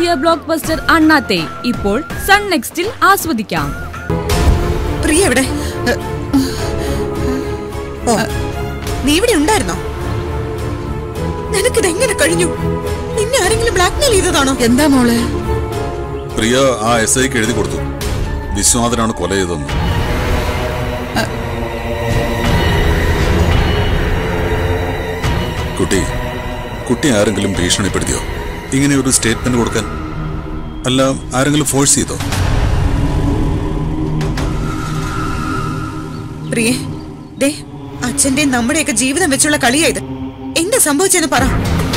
പുതിയ block buster അണ്ണാത്തെ ഇപ്പോൾ sun നെക്സ്റ്റിൽ ആസ്വദിക്കാം പ്രിയ എവിടെ ഓ നീ ഇവിടെ ഉണ്ടായിരുന്നോ നിനക്കിത് എങ്ങനെ കഴിഞ്ഞു നിന്നെ ആരെങ്കിലും ബ്ലാക്ക്മെയിൽ ചെയ്തതാണോ എന്താ മോളെ പ്രിയ ആ എസ് ഐക്ക് എഴുതി കൊടുത്തു വിശ്വനാഥനാണ് കൊല ചെയ്തതെന്ന് കുട്ടി കുട്ടി ആരെങ്കിലും ഭീഷണിപ്പെടുത്തിയോ ഇങ്ങനെ ഒരു സ്റ്റേറ്റ്മെന്റ് കൊടുക്കാൻ അല്ല ആരെങ്കിലും ഫോഴ്സ് ചെയ്തോ പ്രിയേ ദേ അച്ഛന്റെയും നമ്മുടെയൊക്കെ ജീവിതം വെച്ചുള്ള കളിയായത് എന്താ സംഭവിച്ചെന്ന് പറ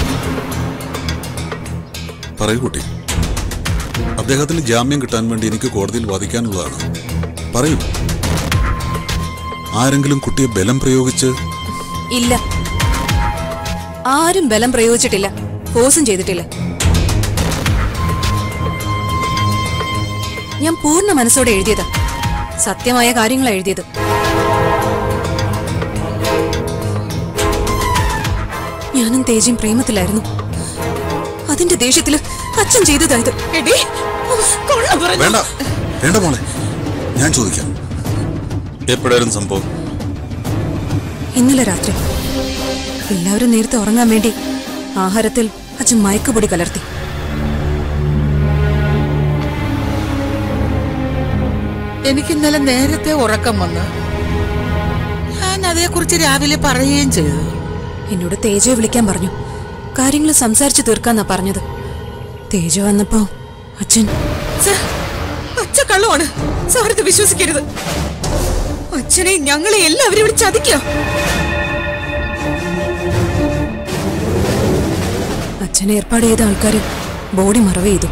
പറയൂ കുട്ടി അദ്ദേഹത്തിന് ജാമ്യം കിട്ടാൻ വേണ്ടി എനിക്ക് കോടതിയിൽ വാദിക്കാനുള്ളതാണ് പറയൂ ആരെങ്കിലും കുട്ടിയെ ബലം പ്രയോഗിച്ച് ഇല്ല ആരും ബലം പ്രയോഗിച്ചിട്ടില്ല ഫോഴ്സും ചെയ്തിട്ടില്ല ഞാൻ പൂർണ്ണ മനസ്സോടെ എഴുതിയതാ സത്യമായ കാര്യങ്ങളാ എഴുതിയത് ഞാനും തേജയും പ്രേമത്തിലായിരുന്നു അതിന്റെ ദേഷ്യത്തില് അച്ഛൻ ചെയ്തതായത് എടീ, കൊള്ള പറഞ്ഞു. വേണ്ട വേണ്ട മോളെ ഞാൻ ചോദിക്കാം എപ്പോഴായിരുന്നു സംഭവം ഇന്നലെ രാത്രി എല്ലാവരും നേരത്തെ ഉറങ്ങാൻ വേണ്ടി ആഹാരത്തിൽ അച്ഛൻ മയക്കുപൊടി കലർത്തി എനിക്ക് ഇന്നലെ നേരത്തെ ഉറക്കം വന്ന് ഞാൻ അതേക്കുറിച്ച് രാവിലെ പറയുകയും ചെയ്തു എന്നോട് തേജയെ വിളിക്കാൻ പറഞ്ഞു കാര്യങ്ങൾ സംസാരിച്ചു തീർക്കാന്നാ പറഞ്ഞത് തേജ വന്നപ്പോ അച്ഛൻ ഛെ, പച്ച കള്ളമാണ് സാറിത് വിശ്വസിക്കരുത് അച്ഛനെ ഞങ്ങളെ എല്ലാവരും ഇവിടെ ചതിക്കോ അച്ഛൻ ഏർപ്പാട് ചെയ്ത ആൾക്കാര് ബോഡി മറവ് ചെയ്തു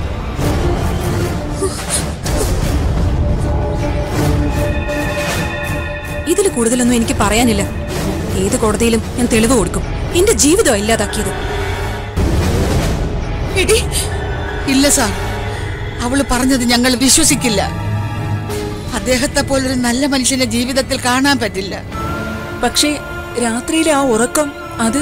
ഇതിൽ കൂടുതലൊന്നും എനിക്ക് പറയാനില്ല ഏത് കോടതിയിലും ഞാൻ തെളിവ് കൊടുക്കും എന്റെ ജീവിതം ഇല്ലാതാക്കിയത് എടി ഇല്ല സാർ അവള് പറഞ്ഞത് ഞങ്ങൾ വിശ്വസിക്കില്ല അദ്ദേഹത്തെ പോലൊരു നല്ല മനുഷ്യനെ ജീവിതത്തിൽ കാണാൻ പറ്റില്ല പക്ഷേ രാത്രിയിലെ ആ ഉറക്കം അത്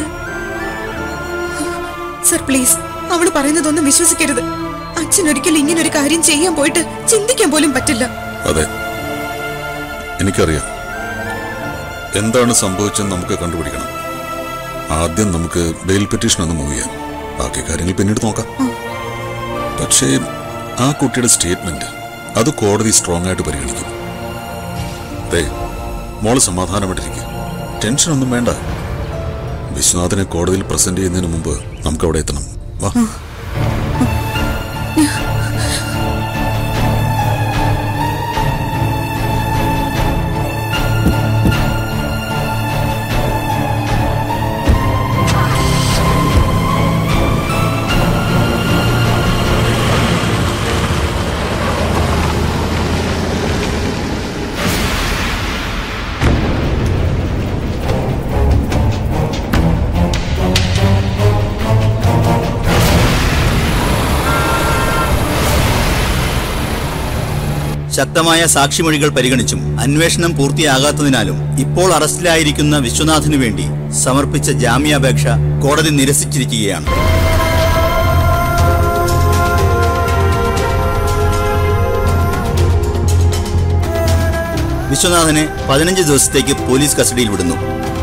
സർ പ്ലീസ് അവള് പറയുന്നതൊന്നും വിശ്വസിക്കരുത് അച്ഛൻ ഒരിക്കലും ഇങ്ങനെ ഒരു കാര്യം ചെയ്യാൻ പോയിട്ട് ചിന്തിക്കാൻ പോലും പറ്റില്ല അതെ എനിക്കറിയാം എന്താണ് സംഭവിച്ചെന്ന് നമുക്ക് കണ്ടുപിടിക്കണം ആദ്യം നമുക്ക് ബെയിൽ പെറ്റീഷൻ ഒന്ന് മൂവ് ചെയ്യാം ബാക്കി കാര്യങ്ങൾ പിന്നീട് നോക്കാം പക്ഷേ ആ കുട്ടിയുടെ സ്റ്റേറ്റ്മെന്റ് അത് കോടതി സ്ട്രോങ് ആയിട്ട് പരിഗണിക്കും അതെ മോള് സമാധാനമായിട്ടിരിക്കുക ടെൻഷൻ ഒന്നും വേണ്ട വിശ്വനാഥനെ കോടതിയിൽ പ്രസന്റ് ചെയ്യുന്നതിന് മുമ്പ് നമുക്ക് അവിടെ എത്തണം വാ ശക്തമായ സാക്ഷിമൊഴികൾ പരിഗണിച്ചും അന്വേഷണം പൂർത്തിയാകാത്തതിനാലും ഇപ്പോൾ അറസ്റ്റിലായിരിക്കുന്ന വിശ്വനാഥിനു വേണ്ടി സമർപ്പിച്ച ജാമ്യാപേക്ഷ കോടതി നിരസിച്ചിരിക്കുകയാണ് വിശ്വനാഥനെ പതിനഞ്ച് ദിവസത്തേക്ക് പോലീസ് കസ്റ്റഡിയിൽ വിടുന്നു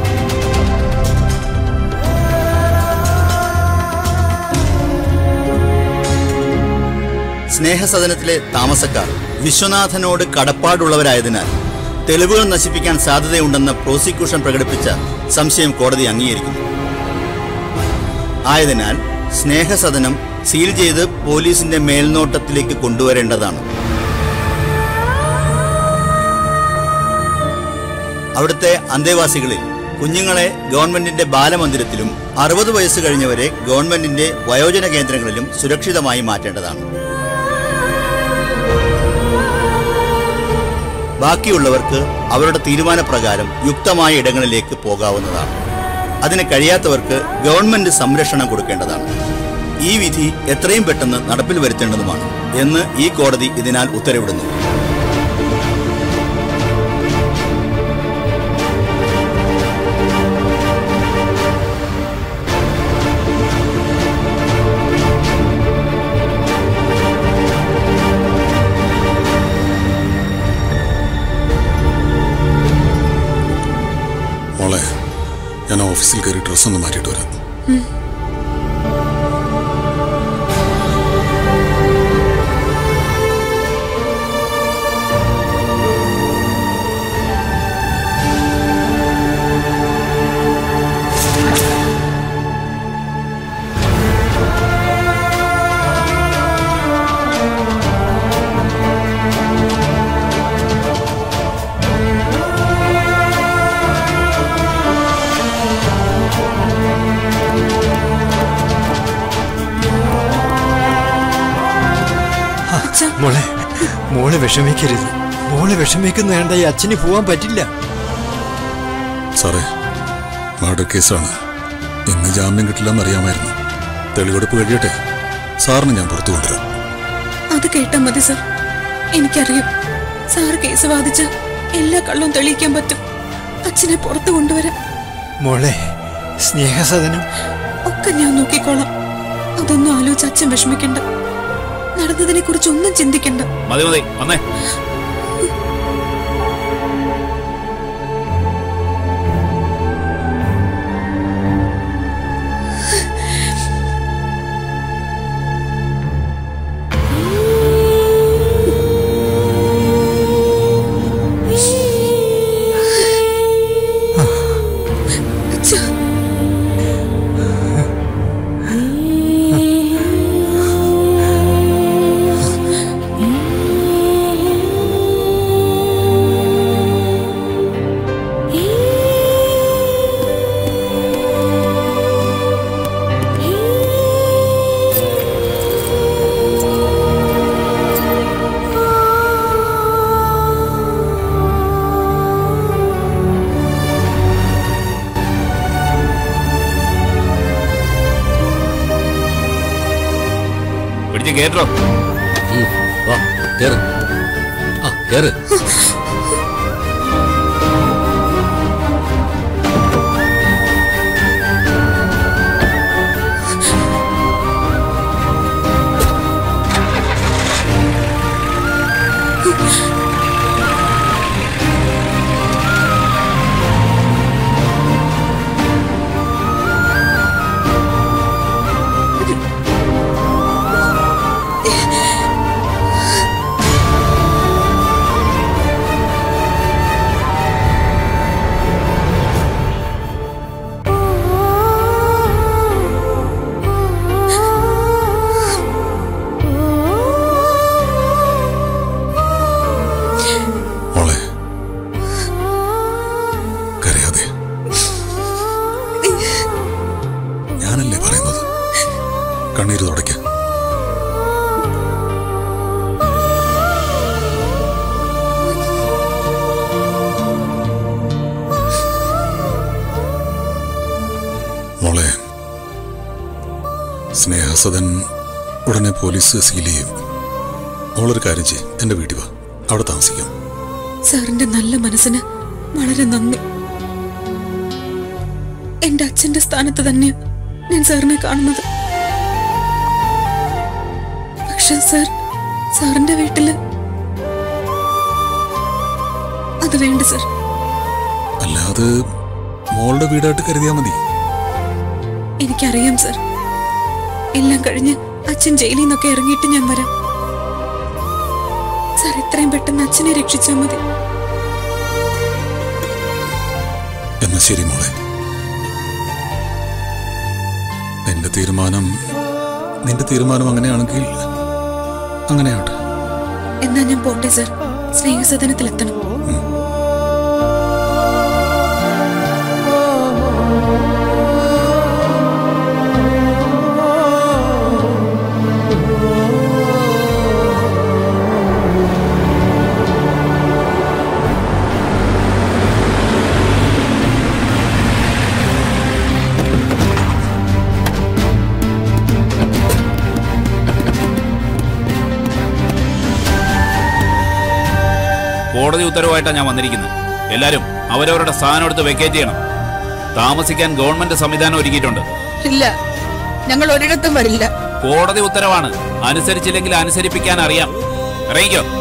സ്നേഹസദനത്തിലെ താമസക്കാർ വിശ്വനാഥനോട് കടപ്പാടുള്ളവരായതിനാൽ തെളിവുകൾ നശിപ്പിക്കാൻ സാധ്യതയുണ്ടെന്ന് പ്രോസിക്യൂഷൻ പ്രകടിപ്പിച്ച സംശയം കോടതി അംഗീകരിക്കുന്നു ആയതിനാൽ സ്നേഹസദനം സീൽ ചെയ്ത് പോലീസിന്റെ മേൽനോട്ടത്തിലേക്ക് കൊണ്ടുവരേണ്ടതാണ് അവിടുത്തെ അന്തേവാസികളിൽ കുഞ്ഞുങ്ങളെ ഗവൺമെന്റിന്റെ ബാലമന്ദിരത്തിലും അറുപത് വയസ്സ് കഴിഞ്ഞവരെ ഗവൺമെന്റിന്റെ വയോജന കേന്ദ്രങ്ങളിലും സുരക്ഷിതമായി മാറ്റേണ്ടതാണ് ബാക്കിയുള്ളവർക്ക് അവരുടെ തീരുമാനപ്രകാരം യുക്തമായ ഇടങ്ങളിലേക്ക് പോകാവുന്നതാണ് അതിന് കഴിയാത്തവർക്ക് ഗവൺമെന്റ് സംരക്ഷണം കൊടുക്കേണ്ടതാണ് ഈ വിധി എത്രയും പെട്ടെന്ന് നടപ്പിൽ വരുത്തേണ്ടതുമാണ് എന്ന് ഈ കോടതി ഇതിനാൽ ഉത്തരവിടുന്നു ഓഫീസിൽ കയറി ഡ്രസ്സ് ഒന്ന് മാറ്റിയിട്ട് വരാം മോളെ മോളെ വിഷമിക്കരുത് മോളെ വിഷമിക്കുന്ന വേണ്ട ഈ അച്ഛന് പോവാൻ പറ്റില്ല സാറേ മർഡർ കേസാണ് ഇന്ന് ജാമ്യം കിട്ടില്ലെന്ന് അറിയാമായിരുന്നു തെളിവെടുപ്പ് കഴിയട്ടെ സാറിന് ഞാൻ പുറത്തു കൊണ്ടുവരാം അത് കേട്ടാ മതി സർ എനിക്കറിയാം സാർ കേസ് വാദിച്ച എല്ലാ കള്ളവും തെളിയിക്കാൻ പറ്റും അച്ഛനെ പുറത്തു കൊണ്ടുവരാം മോളെ സ്നേഹസദനം ഒക്കെ ഞാൻ നോക്കിക്കോളാം അതൊന്നും ആലോചിച്ച് അച്ഛൻ വിഷമിക്കണ്ട നടന്നതിനെ കുറിച്ച് ഒന്നും ചിന്തിക്കണ്ട മതി മതി വന്നേ അച്ഛാ പിടിച്ച് കേട്ടോ വാ കേറ് ആ കേറ് മോളെ കരയാതെ ഞാനല്ലേ പറയുന്നത് കണ്ണീര് തുടയ്ക്ക മോളെ സ്നേഹസദൻ ഉടനെ പോലീസ് സീൽ ചെയ്യും മോളൊരു കാര്യം ചെയ്യും എന്റെ വീട്ടിൽ വാ അവിടെ താമസിക്കാം സാറിന്റെ നല്ല മനസ്സിന് വളരെ നന്ദി എന്റെ അച്ഛന്റെ സ്ഥാനത്ത് തന്നെ ഞാൻ സാറിനെ കാണുന്നത് പക്ഷെ സാർ സാറിന്റെ വീട്ടില് അത് വേണ്ട സാർ അല്ലാതെ മോളുടെ വീടായിട്ട് കരുതിയാ മതി എനിക്കറിയാം സാർ എല്ലാം കഴിഞ്ഞ് അച്ഛൻ ജയിലിൽ നിന്നൊക്കെ ഇറങ്ങിയിട്ട് ഞാൻ വരാം സാർ എത്രയും പെട്ടെന്ന് അച്ഛനെ രക്ഷിച്ചാൽ മതി എന്നാ ശരി മോളെ നിന്റെ തീരുമാനം നിന്റെ തീരുമാനം അങ്ങനെയാണെങ്കിൽ അങ്ങനെയാവട്ടെ എന്നാ ഞാൻ പോട്ടെ സാർ സ്നേഹസദനത്തിലെത്തണം കോടതി ഉത്തരവായിട്ടാണ് ഞാൻ വന്നിരിക്കുന്നത് എല്ലാരും അവരവരുടെ സ്ഥാനം എടുത്ത് വെക്കേറ്റ് ചെയ്യണം താമസിക്കാൻ ഗവൺമെന്റ് സംവിധാനം ഒരുക്കിയിട്ടുണ്ട് ഇല്ല ഞങ്ങൾ ഒരിടത്തും വരില്ല കോടതി ഉത്തരവാണ് അനുസരിച്ചില്ലെങ്കിൽ അനുസരിപ്പിക്കാൻ അറിയാം ഇറങ്ങിക്കോ